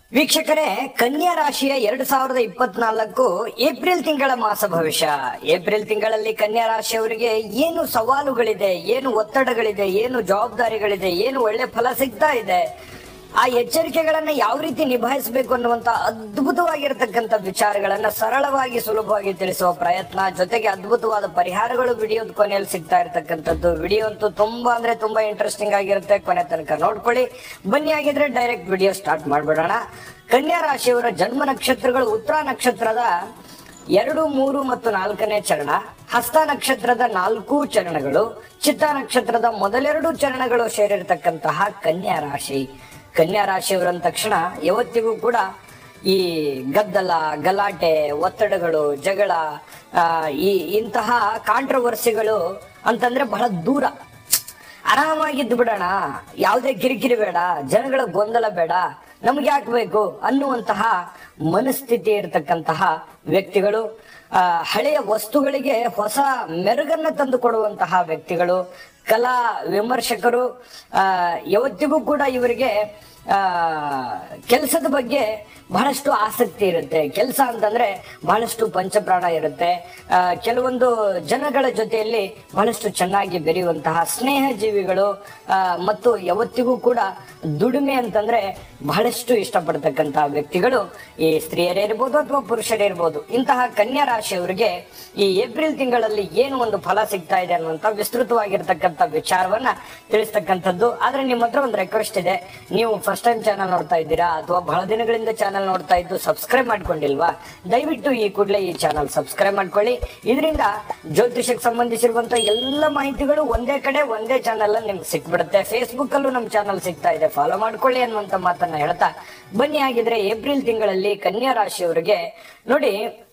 ವೀಕ್ಷಕರೇ ಕನ್ಯಾ ರಾಶಿಯ ಎರಡ್ ಸಾವಿರದ ಇಪ್ಪತ್ನಾಲ್ಕು ಏಪ್ರಿಲ್ ತಿಂಗಳ ಮಾಸ ಭವಿಷ್ಯ ಏಪ್ರಿಲ್ ತಿಂಗಳಲ್ಲಿ ಕನ್ಯಾ ರಾಶಿಯವರಿಗೆ ಏನು ಸವಾಲುಗಳಿದೆ ಏನು ಒತ್ತಡಗಳಿದೆ ಏನು ಜವಾಬ್ದಾರಿಗಳಿದೆ ಏನು ಒಳ್ಳೆ ಫಲ ಸಿಗ್ತಾ ಇದೆ ಆ ಎಚ್ಚರಿಕೆಗಳನ್ನ ಯಾವ ರೀತಿ ನಿಭಾಯಿಸಬೇಕು ಅನ್ನುವಂತ ಅದ್ಭುತವಾಗಿರ್ತಕ್ಕಂಥ ವಿಚಾರಗಳನ್ನ ಸರಳವಾಗಿ ಸುಲಭವಾಗಿ ತಿಳಿಸುವ ಪ್ರಯತ್ನ ಜೊತೆಗೆ ಅದ್ಭುತವಾದ ಪರಿಹಾರಗಳು ವಿಡಿಯೋದ ಕೊನೆಯಲ್ಲಿ ಸಿಗ್ತಾ ಇರತಕ್ಕಂಥದ್ದು ವಿಡಿಯೋ ಅಂತೂ ತುಂಬಾ ಅಂದ್ರೆ ತುಂಬಾ ಇಂಟ್ರೆಸ್ಟಿಂಗ್ ಆಗಿರುತ್ತೆ ಕೊನೆ ತನಕ ನೋಡ್ಕೊಳ್ಳಿ ಬನ್ನಿ ಆಗಿದ್ರೆ ಡೈರೆಕ್ಟ್ ವಿಡಿಯೋ ಸ್ಟಾರ್ಟ್ ಮಾಡ್ಬಿಡೋಣ ಕನ್ಯಾ ರಾಶಿಯವರ ಜನ್ಮ ನಕ್ಷತ್ರಗಳು ಉತ್ತರ ನಕ್ಷತ್ರದ ಎರಡು ಮೂರು ಮತ್ತು ನಾಲ್ಕನೇ ಚರಣ ಹಸ್ತ ನಕ್ಷತ್ರದ ನಾಲ್ಕು ಚರಣಗಳು ಚಿತ್ತ ನಕ್ಷತ್ರದ ಮೊದಲೆರಡು ಚರಣಗಳು ಸೇರಿರ್ತಕ್ಕಂತಹ ಕನ್ಯಾ ರಾಶಿ ಕನ್ಯಾ ರಾಶಿಯವರಂದ ತಕ್ಷಣ ಯಾವತ್ತಿಗೂ ಕೂಡ ಈ ಗದ್ದಲ ಗಲಾಟೆ ಒತ್ತಡಗಳು ಜಗಳ ಆ, ಈ ಇಂತಹ ಕಾಂಟ್ರವರ್ಸಿಗಳು ಅಂತಂದ್ರೆ ಬಹಳ ದೂರ ಆರಾಮಾಗಿದ್ದು ಬಿಡೋಣ ಯಾವುದೇ ಕಿರಿಕಿರಿ ಬೇಡ ಜನಗಳ ಗೊಂದಲ ಬೇಡ ನಮ್ಗೆ ಯಾಕೆ ಬೇಕು ಅನ್ನುವಂತಹ ಮನಸ್ಥಿತಿ ಇರತಕ್ಕಂತಹ ವ್ಯಕ್ತಿಗಳು ಆ, ಹಳೆಯ ವಸ್ತುಗಳಿಗೆ ಹೊಸ ಮೆರುಗನ್ನ ತಂದು ಕೊಡುವಂತಹ ವ್ಯಕ್ತಿಗಳು ಕಲಾ ವಿಮರ್ಶಕರು ಆ, ಯಾವತ್ತಿಗೂ ಕೂಡ ಇವರಿಗೆ ಆ ಕೆಲಸದ ಬಗ್ಗೆ ಬಹಳಷ್ಟು ಆಸಕ್ತಿ ಇರುತ್ತೆ ಕೆಲಸ ಅಂತಂದ್ರೆ ಬಹಳಷ್ಟು ಪಂಚಪ್ರಾಣ ಇರುತ್ತೆ ಆ, ಕೆಲವೊಂದು ಜನಗಳ ಜೊತೆಯಲ್ಲಿ ಬಹಳಷ್ಟು ಚೆನ್ನಾಗಿ ಬೆರೆಯುವಂತಹ ಸ್ನೇಹ ಜೀವಿಗಳು ಆ, ಮತ್ತು ಯಾವತ್ತಿಗೂ ಕೂಡ ದುಡಿಮೆ ಅಂತಂದ್ರೆ ಬಹಳಷ್ಟು ಇಷ್ಟಪಡ್ತಕ್ಕಂತಹ ವ್ಯಕ್ತಿಗಳು ಈ ಸ್ತ್ರೀಯರೇ ಇರ್ಬೋದು ಅಥವಾ ಪುರುಷರೇ ಇರ್ಬೋದು ಇಂತಹ ಕನ್ಯಾ ರಾಶಿಯವರಿಗೆ ಈ ಏಪ್ರಿಲ್ ತಿಂಗಳಲ್ಲಿ ಏನು ಒಂದು ಫಲ ಸಿಗ್ತಾ ಇದೆ ಅನ್ನುವಂತ ವಿಸ್ತೃತವಾಗಿರ್ತಕ್ಕಂಥ ವಿಚಾರವನ್ನ ತಿಳಿಸ್ತಕ್ಕಂಥದ್ದು ಆದ್ರೆ ನಿಮ್ಮ ಹತ್ರ ಒಂದು ರಿಕ್ವೆಸ್ಟ್ ಇದೆ ನೀವು ಫಸ್ಟ್ ಟೈಮ್ ಚಾನಲ್ ನೋಡ್ತಾ ಇದ್ದೀರಾ ಅಥವಾ ಬಹಳ ದಿನಗಳಿಂದ ಚಾನಲ್ ನೋಡ್ತಾ ಇದ್ದು ಸಬ್ಸ್ಕ್ರೈಬ್ ಮಾಡ್ಕೊಂಡಿಲ್ವಾ ದಯವಿಟ್ಟು ಈ ಕೂಡಲೇ ಈ ಚಾನಲ್ ಸಬ್ಸ್ಕ್ರೈಬ್ ಮಾಡ್ಕೊಳ್ಳಿ ಇದರಿಂದ ಜ್ಯೋತಿಷಕ್ಕೆ ಸಂಬಂಧಿಸಿರುವಂತ ಎಲ್ಲ ಮಾಹಿತಿಗಳು ಒಂದೇ ಕಡೆ ಒಂದೇ ಚಾನಲ್ ಅಲ್ಲಿ ನಿಮ್ಗೆ ಸಿಕ್ಬಿಡುತ್ತೆ ಫೇಸ್ಬುಕ್ ಅಲ್ಲೂ ನಮ್ಮ ಚಾನಲ್ ಸಿಗ್ತಾ ಇದೆ ಫಾಲೋ ಮಾಡ್ಕೊಳ್ಳಿ ಅನ್ನುವಂತ ಮಾತನ್ನ ಹೇಳ್ತಾ ಬನ್ನಿ ಆಗಿದ್ರೆ ಏಪ್ರಿಲ್ ತಿಂಗಳಲ್ಲಿ ಕನ್ಯಾ ರಾಶಿಯವರಿಗೆ ನೋಡಿ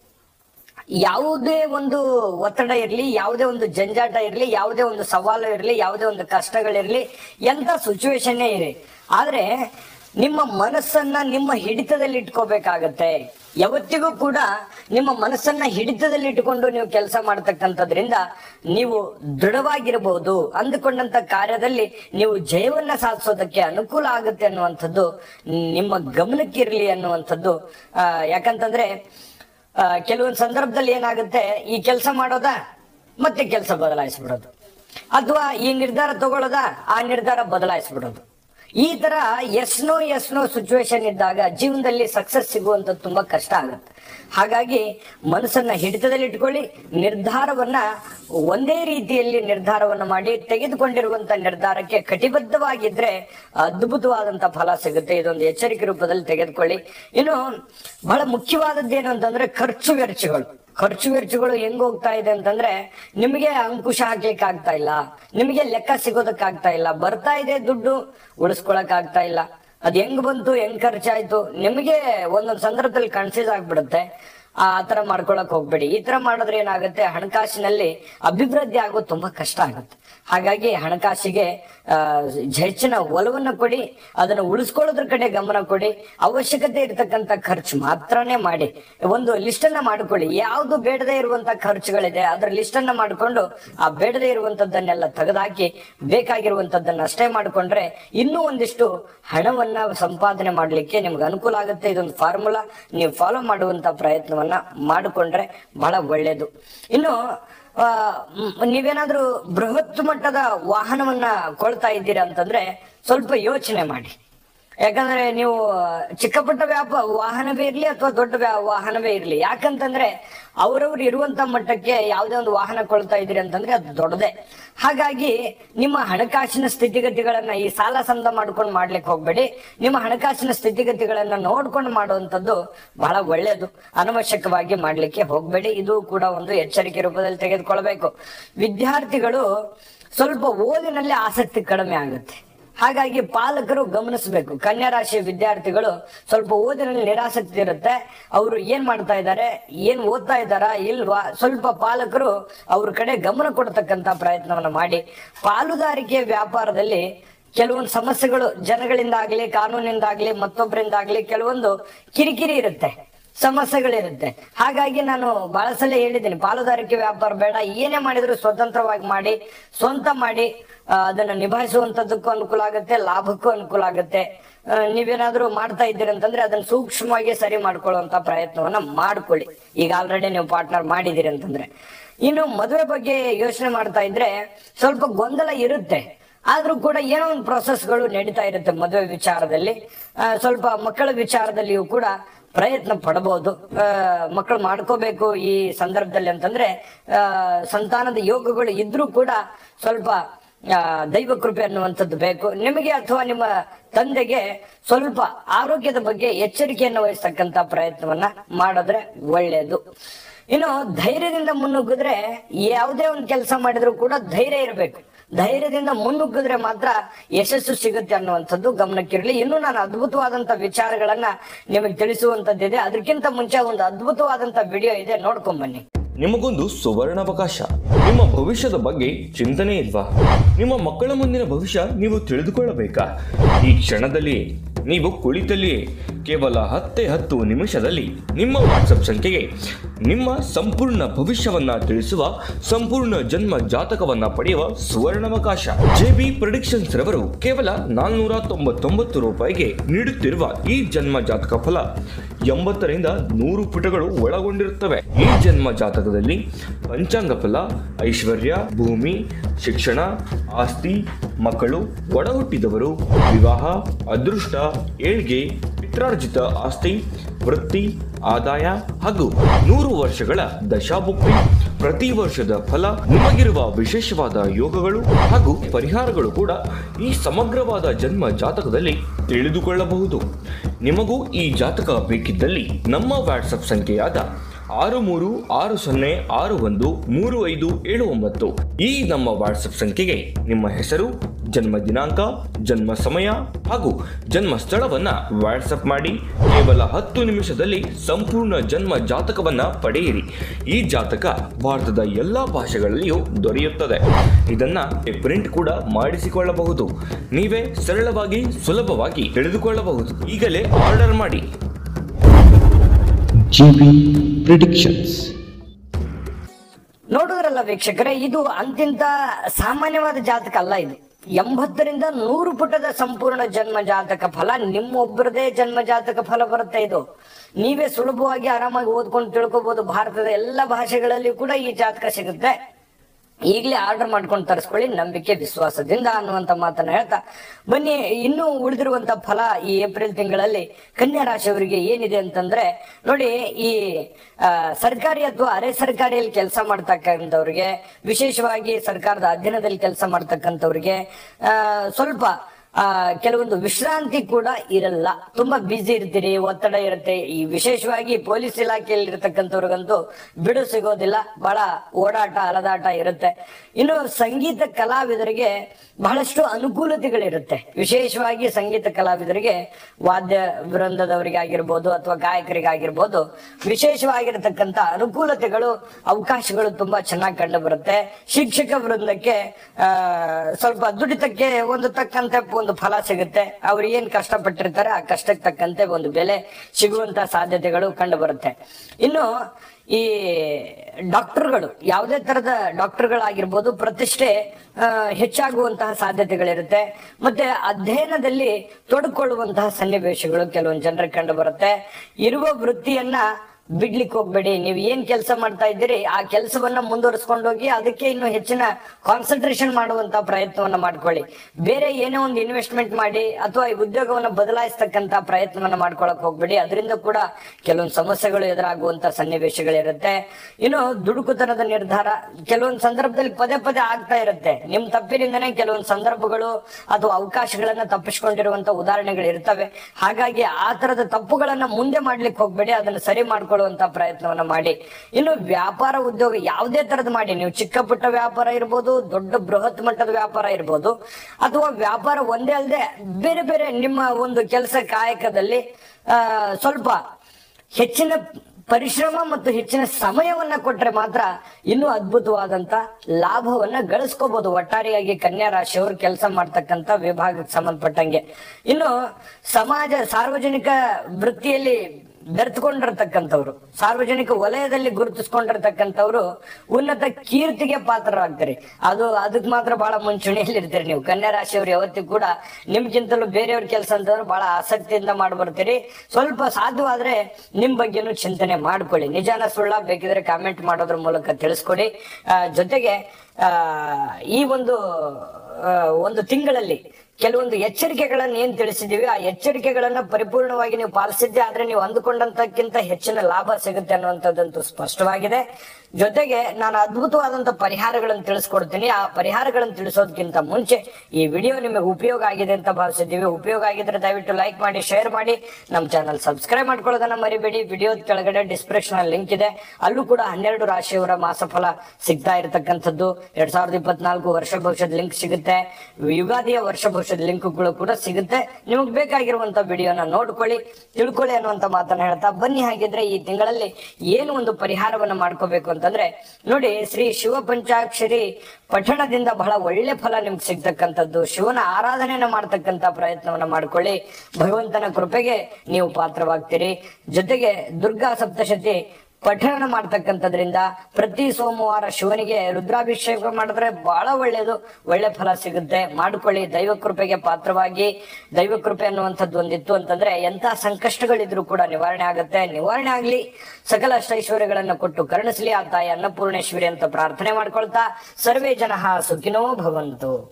ಯಾವುದೇ ಒಂದು ಒತ್ತಡ ಇರಲಿ ಯಾವುದೇ ಒಂದು ಜಂಜಾಟ ಇರಲಿ ಯಾವುದೇ ಒಂದು ಸವಾಲು ಇರಲಿ ಯಾವುದೇ ಒಂದು ಕಷ್ಟಗಳಿರಲಿ ಎಂತ ಸಿಚುವೇಶನ್ನೇ ಇರಿ ಆದ್ರೆ ನಿಮ್ಮ ಮನಸ್ಸನ್ನ ನಿಮ್ಮ ಹಿಡಿತದಲ್ಲಿ ಇಟ್ಕೋಬೇಕಾಗತ್ತೆ ಯಾವತ್ತಿಗೂ ಕೂಡ ನಿಮ್ಮ ಮನಸ್ಸನ್ನ ಹಿಡಿತದಲ್ಲಿ ಇಟ್ಟುಕೊಂಡು ನೀವು ಕೆಲಸ ಮಾಡ್ತಕ್ಕಂಥದ್ರಿಂದ ನೀವು ದೃಢವಾಗಿರಬಹುದು ಅಂದುಕೊಂಡಂತ ಕಾರ್ಯದಲ್ಲಿ ನೀವು ಜಯವನ್ನ ಸಾಧಿಸೋದಕ್ಕೆ ಅನುಕೂಲ ಆಗುತ್ತೆ ಅನ್ನುವಂಥದ್ದು ನಿಮ್ಮ ಗಮನಕ್ಕಿರ್ಲಿ ಅನ್ನುವಂಥದ್ದು ಆ, ಯಾಕಂತಂದ್ರೆ ಆ, ಕೆಲವೊಂದು ಸಂದರ್ಭದಲ್ಲಿ ಏನಾಗುತ್ತೆ ಈ ಕೆಲಸ ಮಾಡೋದ ಮತ್ತೆ ಕೆಲಸ ಬದಲಾಯಿಸ್ಬಿಡೋದು ಅಥವಾ ಈ ನಿರ್ಧಾರ ತಗೊಳ್ಳೋದ ಆ ನಿರ್ಧಾರ ಬದಲಾಯಿಸ್ಬಿಡೋದು ಈ ತರ ಎಸ್ನೋ ಎಸ್ನೋ ಸಿಚುವೇಶನ್ ಇದ್ದಾಗ ಜೀವನದಲ್ಲಿ ಸಕ್ಸಸ್ ಸಿಗುವಂಥದ್ದು ತುಂಬಾ ಕಷ್ಟ ಆಗುತ್ತೆ ಹಾಗಾಗಿ ಮನಸ್ಸನ್ನ ಹಿಡಿತದಲ್ಲಿ ಇಟ್ಕೊಳ್ಳಿ ನಿರ್ಧಾರವನ್ನ ಒಂದೇ ರೀತಿಯಲ್ಲಿ ನಿರ್ಧಾರವನ್ನ ಮಾಡಿ ತೆಗೆದುಕೊಂಡಿರುವಂತ ನಿರ್ಧಾರಕ್ಕೆ ಕಟಿಬದ್ಧವಾಗಿದ್ರೆ ಅದ್ಭುತವಾದಂತ ಫಲ ಸಿಗುತ್ತೆ ಇದೊಂದು ಎಚ್ಚರಿಕೆ ರೂಪದಲ್ಲಿ ತೆಗೆದುಕೊಳ್ಳಿ ಇನ್ನು ಬಹಳ ಮುಖ್ಯವಾದದ್ದೇನು ಅಂತಂದ್ರೆ ಖರ್ಚು ವೆಚ್ಚಗಳು ಖರ್ಚು ವೆಚ್ಚಗಳು ಹೆಂಗ್ ಹೋಗ್ತಾ ಇದೆ ಅಂತಂದ್ರೆ ನಿಮಗೆ ಅಂಕುಶ ಹಾಕ್ಲಿಕ್ಕೆ ಆಗ್ತಾ ಇಲ್ಲ ನಿಮಗೆ ಲೆಕ್ಕ ಸಿಗೋದಕ್ಕಾಗ್ತಾ ಇಲ್ಲ ಬರ್ತಾ ಇದೆ ದುಡ್ಡು ಉಳಿಸ್ಕೊಳಕ್ ಆಗ್ತಾ ಇಲ್ಲ ಅದ್ ಹೆಂಗ್ ಬಂತು ಹೆಂಗ್ ಖರ್ಚಾಯ್ತು ನಿಮಗೆ ಒಂದೊಂದ್ ಸಂದರ್ಭದಲ್ಲಿ ಕನ್ಫ್ಯೂಸ್ ಆಗ್ಬಿಡುತ್ತೆ ಆ ತರ ಮಾಡ್ಕೊಳಕ್ ಹೋಗ್ಬೇಡಿ ಈ ತರ ಮಾಡಿದ್ರೆ ಏನಾಗುತ್ತೆ ಹಣಕಾಸಿನಲ್ಲಿ ಅಭಿವೃದ್ಧಿ ಆಗೋದು ತುಂಬಾ ಕಷ್ಟ ಆಗುತ್ತೆ ಹಾಗಾಗಿ ಹಣಕಾಸಿಗೆ ಆ, ಹೆಚ್ಚಿನ ಒಲವನ್ನ ಕೊಡಿ ಅದನ್ನ ಉಳಿಸ್ಕೊಳ್ಳೋದ್ರ ಕಡೆ ಗಮನ ಕೊಡಿ ಅವಶ್ಯಕತೆ ಇರತಕ್ಕಂತ ಖರ್ಚು ಮಾತ್ರನೇ ಮಾಡಿ ಒಂದು ಲಿಸ್ಟ್ ಅನ್ನ ಮಾಡ್ಕೊಳ್ಳಿ ಯಾವ್ದು ಬೇಡದೇ ಇರುವಂತ ಖರ್ಚುಗಳಿದೆ ಅದ್ರ ಲಿಸ್ಟ್ ಅನ್ನ ಮಾಡ್ಕೊಂಡು ಆ ಬೇಡದೇ ಇರುವಂತದ್ದನ್ನೆಲ್ಲ ತೆಗೆದುಹಾಕಿ ಬೇಕಾಗಿರುವಂತದ್ದನ್ನ ಅಷ್ಟೇ ಮಾಡ್ಕೊಂಡ್ರೆ ಇನ್ನೂ ಒಂದಿಷ್ಟು ಹಣವನ್ನ ಸಂಪಾದನೆ ಮಾಡ್ಲಿಕ್ಕೆ ನಿಮ್ಗೆ ಅನುಕೂಲ ಆಗುತ್ತೆ ಇದೊಂದು ಫಾರ್ಮುಲಾ ನೀವು ಫಾಲೋ ಮಾಡುವಂತ ಪ್ರಯತ್ನವನ್ನ ಮಾಡಿಕೊಂಡ್ರೆ ಬಹಳ ಒಳ್ಳೇದು ಇನ್ನು ಆ, ಮ್, ನೀವೇನಾದ್ರೂ ಬೃಹತ್ ಮಟ್ಟದ ವಾಹನವನ್ನ ಕೊಳ್ತಾ ಇದ್ದೀರಾ ಅಂತಂದ್ರೆ ಸ್ವಲ್ಪ ಯೋಚನೆ ಮಾಡಿ ಯಾಕಂದ್ರೆ ನೀವು ಚಿಕ್ಕ ಪುಟ್ಟ ವ್ಯಾಪ ವಾಹನವೇ ಇರ್ಲಿ ಅಥವಾ ದೊಡ್ಡ ವ್ಯಾ- ವಾಹನವೇ ಇರ್ಲಿ ಯಾಕಂತಂದ್ರೆ ಅವ್ರವ್ರು ಇರುವಂತ ಮಟ್ಟಕ್ಕೆ ಯಾವುದೇ ಒಂದು ವಾಹನ ಕೊಳ್ತಾ ಇದ್ದೀರಿ ಅಂತಂದ್ರೆ ಅದು ದೊಡ್ಡದೇ ಹಾಗಾಗಿ ನಿಮ್ಮ ಹಣಕಾಸಿನ ಸ್ಥಿತಿಗತಿಗಳನ್ನ ಈ ಸಾಲ ಸಂದ ಮಾಡ್ಕೊಂಡು ಮಾಡ್ಲಿಕ್ಕೆ ಹೋಗ್ಬೇಡಿ ನಿಮ್ಮ ಹಣಕಾಸಿನ ಸ್ಥಿತಿಗತಿಗಳನ್ನ ನೋಡ್ಕೊಂಡು ಮಾಡುವಂತದ್ದು ಬಹಳ ಒಳ್ಳೆಯದು ಅನವಶ್ಯಕವಾಗಿ ಮಾಡ್ಲಿಕ್ಕೆ ಹೋಗ್ಬೇಡಿ ಇದು ಕೂಡ ಒಂದು ಎಚ್ಚರಿಕೆ ರೂಪದಲ್ಲಿ ತೆಗೆದುಕೊಳ್ಬೇಕು ವಿದ್ಯಾರ್ಥಿಗಳು ಸ್ವಲ್ಪ ಓದಿನಲ್ಲಿ ಆಸಕ್ತಿ ಕಡಿಮೆ ಆಗುತ್ತೆ ಹಾಗಾಗಿ ಪಾಲಕರು ಗಮನಿಸಬೇಕು ಕನ್ಯಾ ರಾಶಿಯ ವಿದ್ಯಾರ್ಥಿಗಳು ಸ್ವಲ್ಪ ಓದಿನಲ್ಲಿ ನಿರಾಸಕ್ತಿ ಇರುತ್ತೆ ಅವರು ಏನ್ ಮಾಡ್ತಾ ಇದ್ದಾರೆ ಏನ್ ಓದ್ತಾ ಇದ್ದಾರಾ ಇಲ್ವಾ ಸ್ವಲ್ಪ ಪಾಲಕರು ಅವ್ರ ಕಡೆ ಗಮನ ಕೊಡ್ತಕ್ಕಂತ ಪ್ರಯತ್ನವನ್ನ ಮಾಡಿ ಪಾಲುದಾರಿಕೆ ವ್ಯಾಪಾರದಲ್ಲಿ ಕೆಲವೊಂದು ಸಮಸ್ಯೆಗಳು ಜನಗಳಿಂದ ಆಗ್ಲಿ ಕಾನೂನಿಂದ ಆಗ್ಲಿ ಮತ್ತೊಬ್ಬರಿಂದ ಆಗ್ಲಿ ಕೆಲವೊಂದು ಕಿರಿಕಿರಿ ಇರುತ್ತೆ ಸಮಸ್ಯೆಗಳಿರುತ್ತೆ ಹಾಗಾಗಿ ನಾನು ಬಹಳ ಸಲ ಹೇಳಿದ್ದೀನಿ ಪಾಲುದಾರಿಕೆ ವ್ಯಾಪಾರ ಬೇಡ ಏನೇ ಮಾಡಿದ್ರು ಸ್ವತಂತ್ರವಾಗಿ ಮಾಡಿ ಸ್ವಂತ ಮಾಡಿ ಆ, ಅದನ್ನ ನಿಭಾಯಿಸುವಂತದ್ದಕ್ಕೂ ಅನುಕೂಲ ಆಗುತ್ತೆ ಲಾಭಕ್ಕೂ ಅನುಕೂಲ ಆಗುತ್ತೆ ಆ, ನೀವೇನಾದ್ರೂ ಮಾಡ್ತಾ ಇದ್ದೀರಿ ಅಂತಂದ್ರೆ ಅದನ್ನ ಸೂಕ್ಷ್ಮವಾಗಿ ಸರಿ ಮಾಡ್ಕೊಳ್ಳುವಂತ ಪ್ರಯತ್ನವನ್ನ ಮಾಡ್ಕೊಳ್ಳಿ ಈಗ ಆಲ್ರೆಡಿ ನೀವು ಪಾರ್ಟ್ನರ್ ಮಾಡಿದಿರಿ ಅಂತಂದ್ರೆ ಇನ್ನು ಮದುವೆ ಬಗ್ಗೆ ಯೋಚನೆ ಮಾಡ್ತಾ ಇದ್ರೆ ಸ್ವಲ್ಪ ಗೊಂದಲ ಇರುತ್ತೆ ಆದ್ರೂ ಕೂಡ ಏನೋ ಒಂದು ಪ್ರೊಸೆಸ್ಗಳು ನಡೀತಾ ಇರುತ್ತೆ ಮದುವೆ ವಿಚಾರದಲ್ಲಿ ಆ, ಸ್ವಲ್ಪ ಮಕ್ಕಳ ವಿಚಾರದಲ್ಲಿಯೂ ಕೂಡ ಪ್ರಯತ್ನ ಪಡಬಹುದು ಮಕ್ಕಳು ಮಾಡ್ಕೋಬೇಕು ಈ ಸಂದರ್ಭದಲ್ಲಿ ಅಂತಂದ್ರೆ ಆ, ಸಂತಾನದ ಯೋಗಗಳು ಇದ್ರೂ ಕೂಡ ಸ್ವಲ್ಪ ಆ, ದೈವ ಕೃಪೆ ಅನ್ನುವಂಥದ್ದು ಬೇಕು ನಿಮಗೆ ಅಥವಾ ನಿಮ್ಮ ತಂದೆಗೆ ಸ್ವಲ್ಪ ಆರೋಗ್ಯದ ಬಗ್ಗೆ ಎಚ್ಚರಿಕೆಯನ್ನು ವಹಿಸ್ತಕ್ಕಂತ ಪ್ರಯತ್ನವನ್ನ ಮಾಡಿದ್ರೆ ಒಳ್ಳೆಯದು ಇನ್ನು ಧೈರ್ಯದಿಂದ ಮುನ್ನುಗ್ಗಿದ್ರೆ ಯಾವುದೇ ಒಂದು ಕೆಲಸ ಮಾಡಿದ್ರು ಕೂಡ ಧೈರ್ಯ ಇರಬೇಕು ಧೈರ್ಯದಿಂದ ಮುನ್ನುಗ್ಗಿದ್ರೆ ಮಾತ್ರ ಯಶಸ್ಸು ಸಿಗುತ್ತೆ ಅನ್ನುವಂಥದ್ದು ಗಮನಕ್ಕಿರಲಿ ಇನ್ನು ನಾನು ಅದ್ಭುತವಾದಂತ ವಿಚಾರಗಳನ್ನ ನಿಮಗೆ ತಿಳಿಸುವಂತದ್ದಿದೆ ಅದಕ್ಕಿಂತ ಮುಂಚೆ ಒಂದು ಅದ್ಭುತವಾದಂತ ವಿಡಿಯೋ ಇದೆ ನೋಡ್ಕೊಂಡ್ ಬನ್ನಿ ನಿಮಗೊಂದು ಸುವರ್ಣಾವಕಾಶ ನಿಮ್ಮ ಭವಿಷ್ಯದ ಬಗ್ಗೆ ಚಿಂತನೆ ಇಲ್ವಾ ನಿಮ್ಮ ಮಕ್ಕಳ ಮುಂದಿನ ಭವಿಷ್ಯ ನೀವು ತಿಳಿದುಕೊಳ್ಳಬೇಕಾ ಈ ಕ್ಷಣದಲ್ಲಿ ನೀವು ಕುಳಿತಲ್ಲಿಯೇ ಕೇವಲ ಹತ್ತೇ ಹತ್ತು ನಿಮಿಷದಲ್ಲಿ ನಿಮ್ಮ ವಾಟ್ಸಪ್ ಸಂಖ್ಯೆಗೆ ನಿಮ್ಮ ಸಂಪೂರ್ಣ ಭವಿಷ್ಯವನ್ನ ತಿಳಿಸುವ ಸಂಪೂರ್ಣ ಜನ್ಮ ಜಾತಕವನ್ನ ಪಡೆಯುವ ಸುವರ್ಣಾವಕಾಶ ಜೆ ಬಿ ಪ್ರೊಡಿಕ್ಷನ್ಸ್ ರವರು ಕೇವಲ ನಾಲ್ನೂರ ತೊಂಬತ್ತೊಂಬತ್ತು ರೂಪಾಯಿಗೆ ನೀಡುತ್ತಿರುವ ಈ ಜನ್ಮ ಜಾತಕ ಫಲ ಎಂಬತ್ತರಿಂದ ನೂರು ಪುಟಗಳು ಒಳಗೊಂಡಿರುತ್ತವೆ ಈ ಜನ್ಮ ಜಾತಕದಲ್ಲಿ ಪಂಚಾಂಗ ಫಲ ಐಶ್ವರ್ಯ ಭೂಮಿ ಶಿಕ್ಷಣ ಆಸ್ತಿ ಮಕ್ಕಳು ಒಡ ಹುಟ್ಟಿದವರು ವಿವಾಹ ಅದೃಷ್ಟ ಏಳ್ಗೆ ಪಿತ್ರಾರ್ಜಿತ ಆಸ್ತಿ ವೃತ್ತಿ ಆದಾಯ ಹಾಗೂ ನೂರು ವರ್ಷಗಳ ದಶಾಭುಕ್ತಿ ಪ್ರತಿ ವರ್ಷದ ಫಲ ನಿಮಗಿರುವ ವಿಶೇಷವಾದ ಯೋಗಗಳು ಹಾಗೂ ಪರಿಹಾರಗಳು ಕೂಡ ಈ ಸಮಗ್ರವಾದ ಜನ್ಮ ಜಾತಕದಲ್ಲಿ ತಿಳಿದುಕೊಳ್ಳಬಹುದು ನಿಮಗೂ ಈ ಜಾತಕ ಬೇಕಿದ್ದಲ್ಲಿ ನಮ್ಮ ವಾಟ್ಸಪ್ ಸಂಖ್ಯೆಯಾದ ಆರು ಮೂರು ಆರು ಸೊನ್ನೆ ಆರು ಒಂದು ಮೂರು ಐದು ಏಳು ಒಂಬತ್ತು ಈ ನಮ್ಮ ವಾಟ್ಸಪ್ ಸಂಖ್ಯೆಗೆ ನಿಮ್ಮ ಹೆಸರು ಜನ್ಮ ದಿನಾಂಕ ಜನ್ಮ ಸಮಯ ಹಾಗೂ ಜನ್ಮ ಸ್ಥಳವನ್ನ ವಾಟ್ಸಪ್ ಮಾಡಿ ಕೇವಲ ಹತ್ತು ನಿಮಿಷದಲ್ಲಿ ಸಂಪೂರ್ಣ ಜನ್ಮ ಜಾತಕವನ್ನ ಪಡೆಯಿರಿ ಈ ಜಾತಕ ಭಾರತದ ಎಲ್ಲಾ ಭಾಷೆಗಳಲ್ಲಿಯೂ ದೊರೆಯುತ್ತದೆ ಇದನ್ನ ಪ್ರಿಂಟ್ ಕೂಡ ಮಾಡಿಸಿಕೊಳ್ಳಬಹುದು ನೀವೇ ಸರಳವಾಗಿ ಸುಲಭವಾಗಿ ತಿಳಿದುಕೊಳ್ಳಬಹುದು ಈಗಲೇ ಆರ್ಡರ್ ಮಾಡಿ GB Predictions. ನೋಡಿದ್ರಲ್ಲ ವೀಕ್ಷಕರೇ ಇದು ಅಂತಿಂತ ಸಾಮಾನ್ಯವಾದ ಜಾತಕ ಅಲ್ಲ ಇದು ಎಂಬತ್ತರಿಂದ ನೂರು ಪುಟದ ಸಂಪೂರ್ಣ ಜನ್ಮ ಜಾತಕ ಫಲ ನಿಮ್ಮೊಬ್ಬರದೇ ಜನ್ಮ ಜಾತಕ ಫಲ ಬರುತ್ತೆ ಇದು ನೀವೇ ಸುಲಭವಾಗಿ ಆರಾಮಾಗಿ ಓದ್ಕೊಂಡು ತಿಳ್ಕೊಬಹುದು ಭಾರತದ ಎಲ್ಲ ಭಾಷೆಗಳಲ್ಲಿ ಕೂಡ ಈ ಜಾತಕ ಸಿಗುತ್ತೆ ಈಗಲೇ ಆರ್ಡರ್ ಮಾಡ್ಕೊಂಡು ತರಿಸ್ಕೊಳ್ಳಿ ನಂಬಿಕೆ ವಿಶ್ವಾಸದಿಂದ ಅನ್ನುವಂತ ಮಾತನ್ನ ಹೇಳ್ತಾ ಬನ್ನಿ ಇನ್ನು ಉಳಿದಿರುವಂತ ಫಲ ಈ ಏಪ್ರಿಲ್ ತಿಂಗಳಲ್ಲಿ ಕನ್ಯಾ ರಾಶಿಯವರಿಗೆ ಏನಿದೆ ಅಂತಂದ್ರೆ ನೋಡಿ ಈ ಆ, ಸರ್ಕಾರಿ ಅಥವಾ ಅರೆ ಸರ್ಕಾರಿಯಲ್ಲಿ ಕೆಲಸ ಮಾಡ್ತಕ್ಕಂಥವ್ರಿಗೆ ವಿಶೇಷವಾಗಿ ಸರ್ಕಾರದ ಅಧೀನದಲ್ಲಿ ಕೆಲಸ ಮಾಡ್ತಕ್ಕಂಥವ್ರಿಗೆ ಆ, ಸ್ವಲ್ಪ ಆ ಕೆಲವೊಂದು ವಿಶ್ರಾಂತಿ ಕೂಡ ಇರಲ್ಲ ತುಂಬಾ ಬ್ಯುಸಿ ಇರ್ತೀರಿ ಒತ್ತಡ ಇರುತ್ತೆ ಈ ವಿಶೇಷವಾಗಿ ಪೊಲೀಸ್ ಇಲಾಖೆಯಲ್ಲಿ ಇರತಕ್ಕಂಥವ್ರಿಗಂತೂ ಬಿಡು ಸಿಗೋದಿಲ್ಲ ಬಹಳ ಓಡಾಟ ಅಲದಾಟ ಇರುತ್ತೆ ಇನ್ನು ಸಂಗೀತ ಕಲಾವಿದರಿಗೆ ಬಹಳಷ್ಟು ಅನುಕೂಲತೆಗಳಿರುತ್ತೆ ವಿಶೇಷವಾಗಿ ಸಂಗೀತ ಕಲಾವಿದರಿಗೆ ವಾದ್ಯ ವೃಂದದವರಿಗೆ ಆಗಿರ್ಬೋದು ಅಥವಾ ಗಾಯಕರಿಗಾಗಿರ್ಬೋದು ವಿಶೇಷವಾಗಿರತಕ್ಕಂತ ಅನುಕೂಲತೆಗಳು ಅವಕಾಶಗಳು ತುಂಬಾ ಚೆನ್ನಾಗಿ ಕಂಡು ಬರುತ್ತೆ ಶಿಕ್ಷಕ ವೃಂದಕ್ಕೆ ಆ ಸ್ವಲ್ಪ ದುಡಿತಕ್ಕೆ ಒಂದು ತಕ್ಕಂತೆ ಒಂದು ಫಲ ಸಿಗುತ್ತೆ ಅವ್ರು ಏನ್ ಕಷ್ಟಪಟ್ಟಿರ್ತಾರೆ ಆ ಕಷ್ಟಕ್ಕೆ ತಕ್ಕಂತೆ ಒಂದು ಬೆಲೆ ಸಿಗುವಂತ ಸಾಧ್ಯತೆಗಳು ಕಂಡು ಬರುತ್ತೆ ಇನ್ನು ಈ ಡಾಕ್ಟರ್ಗಳು ಯಾವುದೇ ತರದ ಡಾಕ್ಟರ್ಗಳಾಗಿರ್ಬೋದು ಪ್ರತಿಷ್ಠೆ ಆ, ಹೆಚ್ಚಾಗುವಂತಹ ಸಾಧ್ಯತೆಗಳಿರುತ್ತೆ ಮತ್ತೆ ಅಧ್ಯಯನದಲ್ಲಿ ತೊಡಕೊಳ್ಳುವಂತಹ ಸನ್ನಿವೇಶಗಳು ಕೆಲವೊಂದು ಜನರಿಗೆ ಕಂಡು ಬರುತ್ತೆ ಇರುವ ವೃತ್ತಿಯನ್ನ ಬಿಡ್ಲಿಕ್ಕೆ ಹೋಗ್ಬೇಡಿ ನೀವು ಏನ್ ಕೆಲಸ ಮಾಡ್ತಾ ಇದ್ದೀರಿ ಆ ಕೆಲಸವನ್ನ ಮುಂದುವರಿಸ್ಕೊಂಡು ಹೋಗಿ ಅದಕ್ಕೆ ಇನ್ನು ಹೆಚ್ಚಿನ ಕಾನ್ಸಂಟ್ರೇಷನ್ ಮಾಡುವಂತ ಪ್ರಯತ್ನವನ್ನ ಮಾಡ್ಕೊಳ್ಳಿ ಬೇರೆ ಏನೋ ಒಂದು ಇನ್ವೆಸ್ಟ್ಮೆಂಟ್ ಮಾಡಿ ಅಥವಾ ಈ ಉದ್ಯೋಗವನ್ನ ಬದಲಾಯಿಸ್ತಕ್ಕಂತ ಪ್ರಯತ್ನವನ್ನ ಮಾಡ್ಕೊಳಕ್ ಹೋಗ್ಬೇಡಿ ಅದರಿಂದ ಕೂಡ ಕೆಲವೊಂದು ಸಮಸ್ಯೆಗಳು ಎದುರಾಗುವಂತ ಸನ್ನಿವೇಶಗಳಿರುತ್ತೆ ಇನ್ನು ದುಡುಕುತನದ ನಿರ್ಧಾರ ಕೆಲವೊಂದು ಸಂದರ್ಭದಲ್ಲಿ ಪದೇ ಪದೇ ಆಗ್ತಾ ಇರುತ್ತೆ ನಿಮ್ ತಪ್ಪಿನಿಂದನೇ ಕೆಲವೊಂದು ಸಂದರ್ಭಗಳು ಅಥವಾ ಅವಕಾಶಗಳನ್ನ ತಪ್ಪಿಸ್ಕೊಂಡಿರುವಂತ ಉದಾಹರಣೆಗಳು ಇರ್ತವೆ ಹಾಗಾಗಿ ಆ ತರದ ತಪ್ಪುಗಳನ್ನ ಮುಂದೆ ಮಾಡ್ಲಿಕ್ಕೆ ಹೋಗ್ಬೇಡಿ ಅದನ್ನ ಸರಿ ಮಾಡ್ಕೊಳ್ಳುವಂತ ಪ್ರಯತ್ನವನ್ನ ಮಾಡಿ ಇನ್ನು ವ್ಯಾಪಾರ ಉದ್ಯೋಗ ಯಾವುದೇ ತರದ್ ಮಾಡಿ ನೀವು ಚಿಕ್ಕ ಪುಟ್ಟ ವ್ಯಾಪಾರ ಇರ್ಬೋದು ದೊಡ್ಡ ಬೃಹತ್ ಮಟ್ಟದ ವ್ಯಾಪಾರ ಇರ್ಬೋದು ಅಥವಾ ವ್ಯಾಪಾರ ಒಂದೇ ಅಲ್ಲದೆ ಬೇರೆ ಬೇರೆ ನಿಮ್ಮ ಒಂದು ಕೆಲಸ ಕಾಯಕದಲ್ಲಿ ಆ ಸ್ವಲ್ಪ ಹೆಚ್ಚಿನ ಪರಿಶ್ರಮ ಮತ್ತು ಹೆಚ್ಚಿನ ಸಮಯವನ್ನ ಕೊಟ್ರೆ ಮಾತ್ರ ಇನ್ನೂ ಅದ್ಭುತವಾದಂತ ಲಾಭವನ್ನ ಗಳಿಸ್ಕೋಬಹುದು ಒಟ್ಟಾರೆಯಾಗಿ ಕನ್ಯಾ ರಾಶಿಯವರು ಕೆಲಸ ಮಾಡ್ತಕ್ಕಂತ ವಿಭಾಗಕ್ಕೆ ಸಂಬಂಧಪಟ್ಟಂಗೆ ಇನ್ನು ಸಮಾಜ ಸಾರ್ವಜನಿಕ ವೃತ್ತಿಯಲ್ಲಿ ಬೆರೆತುಕೊಂಡಿರ್ತಕ್ಕಂಥವ್ರು ಸಾರ್ವಜನಿಕ ವಲಯದಲ್ಲಿ ಗುರುತಿಸ್ಕೊಂಡಿರ್ತಕ್ಕಂಥವ್ರು ಉನ್ನತ ಕೀರ್ತಿಗೆ ಪಾತ್ರರಾಗ್ತಾರೆ ಅದು ಅದಕ್ಕೆ ಮಾತ್ರ ಬಹಳ ಮುಂಚೂಣಿಯಲ್ಲಿ ಇರ್ತೀರಿ ನೀವು ಕನ್ಯಾ ರಾಶಿಯವ್ರು ಯಾವತ್ತಿಗೂ ಕೂಡ ನಿಮ್ಗಿಂತಲೂ ಬೇರೆಯವ್ರ ಕೆಲಸ ಅಂತಂದ್ರೆ ಬಹಳ ಆಸಕ್ತಿಯಿಂದ ಮಾಡ್ಬರ್ತೀರಿ ಸ್ವಲ್ಪ ಸಾಧ್ಯವಾದ್ರೆ ನಿಮ್ ಬಗ್ಗೆನೂ ಚಿಂತನೆ ಮಾಡ್ಕೊಳ್ಳಿ ನಿಜಾನ ಸುಳ್ಳ ಬೇಕಿದ್ರೆ ಕಾಮೆಂಟ್ ಮಾಡೋದ್ರ ಮೂಲಕ ತಿಳಿಸ್ಕೊಡಿ ಆ, ಜೊತೆಗೆ ಆ ಈ ಒಂದು ಆ, ಒಂದು ತಿಂಗಳಲ್ಲಿ ಕೆಲವೊಂದು ಎಚ್ಚರಿಕೆಗಳನ್ನ ಏನ್ ತಿಳಿಸಿದೀವಿ ಆ ಎಚ್ಚರಿಕೆಗಳನ್ನ ಪರಿಪೂರ್ಣವಾಗಿ ನೀವು ಪಾಲಿಸಿದ್ದೆ ಆದ್ರೆ ನೀವು ಅಂದುಕೊಂಡಂತಕ್ಕಿಂತ ಹೆಚ್ಚಿನ ಲಾಭ ಸಿಗುತ್ತೆ ಅನ್ನುವಂಥದ್ದಂತೂ ಸ್ಪಷ್ಟವಾಗಿದೆ ಜೊತೆಗೆ ನಾನು ಅದ್ಭುತವಾದಂತ ಪರಿಹಾರಗಳನ್ನು ತಿಳಿಸ್ಕೊಡ್ತೀನಿ ಆ ಪರಿಹಾರಗಳನ್ನು ತಿಳಿಸೋದಕ್ಕಿಂತ ಮುಂಚೆ ಈ ವಿಡಿಯೋ ನಿಮಗೆ ಉಪಯೋಗ ಆಗಿದೆ ಅಂತ ಭಾವಿಸಿದ್ದೀವಿ ಉಪಯೋಗ ಆಗಿದ್ರೆ ದಯವಿಟ್ಟು ಲೈಕ್ ಮಾಡಿ ಶೇರ್ ಮಾಡಿ ನಮ್ಮ ಚಾನಲ್ ಸಬ್ಸ್ಕ್ರೈಬ್ ಮಾಡ್ಕೊಳ್ಳೋದನ್ನ ಮರಿಬೇಡಿ ವಿಡಿಯೋ ಕೆಳಗಡೆ ಡಿಸ್ಕ್ರಿಪ್ಷನ್ ಲಿಂಕ್ ಇದೆ ಅಲ್ಲೂ ಕೂಡ ಹನ್ನೆರಡು ರಾಶಿಯವರ ಮಾಸಫಲ ಸಿಗ್ತಾ ಇರತಕ್ಕಂಥದ್ದು ಎರಡ್ ಸಾವಿರದ ಇಪ್ಪತ್ನಾಲ್ಕು ವರ್ಷ ಭವಿಷ್ಯದ ಲಿಂಕ್ ಸಿಗುತ್ತೆ ಯುಗಾದಿಯ ವರ್ಷ ಭವಿಷ್ಯದ ಲಿಂಕ್ಗಳು ಕೂಡ ಸಿಗುತ್ತೆ ನಿಮಗೆ ಬೇಕಾಗಿರುವಂತ ವಿಡಿಯೋನ ನೋಡ್ಕೊಳ್ಳಿ ತಿಳ್ಕೊಳ್ಳಿ ಅನ್ನುವಂತ ಮಾತನ್ನ ಹೇಳ್ತಾ ಬನ್ನಿ ಹಾಗಿದ್ರೆ ಈ ತಿಂಗಳಲ್ಲಿ ಏನು ಒಂದು ಪರಿಹಾರವನ್ನ ಮಾಡ್ಕೋಬೇಕು ಅಂತಂದ್ರೆ ನೋಡಿ ಶ್ರೀ ಶಿವ ಪಂಚಾಕ್ಷರಿ ಪಠಣದಿಂದ ಬಹಳ ಒಳ್ಳೆ ಫಲ ನಿಮ್ಗೆ ಸಿಗ್ತಕ್ಕಂಥದ್ದು ಶಿವನ ಆರಾಧನೆಯನ್ನ ಮಾಡ್ತಕ್ಕಂತ ಪ್ರಯತ್ನವನ್ನ ಮಾಡ್ಕೊಳ್ಳಿ ಭಗವಂತನ ಕೃಪೆಗೆ ನೀವು ಪಾತ್ರವಾಗ್ತೀರಿ ಜೊತೆಗೆ ದುರ್ಗಾ ಸಪ್ತಶತಿ ಪಠಣ ಮಾಡ್ತಕ್ಕಂಥದ್ರಿಂದ ಪ್ರತಿ ಸೋಮವಾರ ಶಿವನಿಗೆ ರುದ್ರಾಭಿಷೇಕ ಮಾಡಿದ್ರೆ ಬಹಳ ಒಳ್ಳೇದು ಒಳ್ಳೆ ಫಲ ಸಿಗುತ್ತೆ ಮಾಡ್ಕೊಳ್ಳಿ ದೈವ ಕೃಪೆಗೆ ಪಾತ್ರವಾಗಿ ದೈವ ಕೃಪೆ ಅನ್ನುವಂಥದ್ದು ಒಂದಿತ್ತು ಅಂತಂದ್ರೆ ಎಂತ ಸಂಕಷ್ಟಗಳಿದ್ರು ಕೂಡ ನಿವಾರಣೆ ಆಗುತ್ತೆ ನಿವಾರಣೆ ಆಗ್ಲಿ ಸಕಲ ಅಷ್ಟೈಶ್ವರ್ಯಗಳನ್ನ ಕೊಟ್ಟು ಕರುಣಿಸ್ಲಿ ಆ ತಾಯಿ ಅನ್ನಪೂರ್ಣೇಶ್ವರಿ ಅಂತ ಪ್ರಾರ್ಥನೆ ಮಾಡ್ಕೊಳ್ತಾ ಸರ್ವೇ ಜನ ಸುಖಿನೋ ಭವಂತು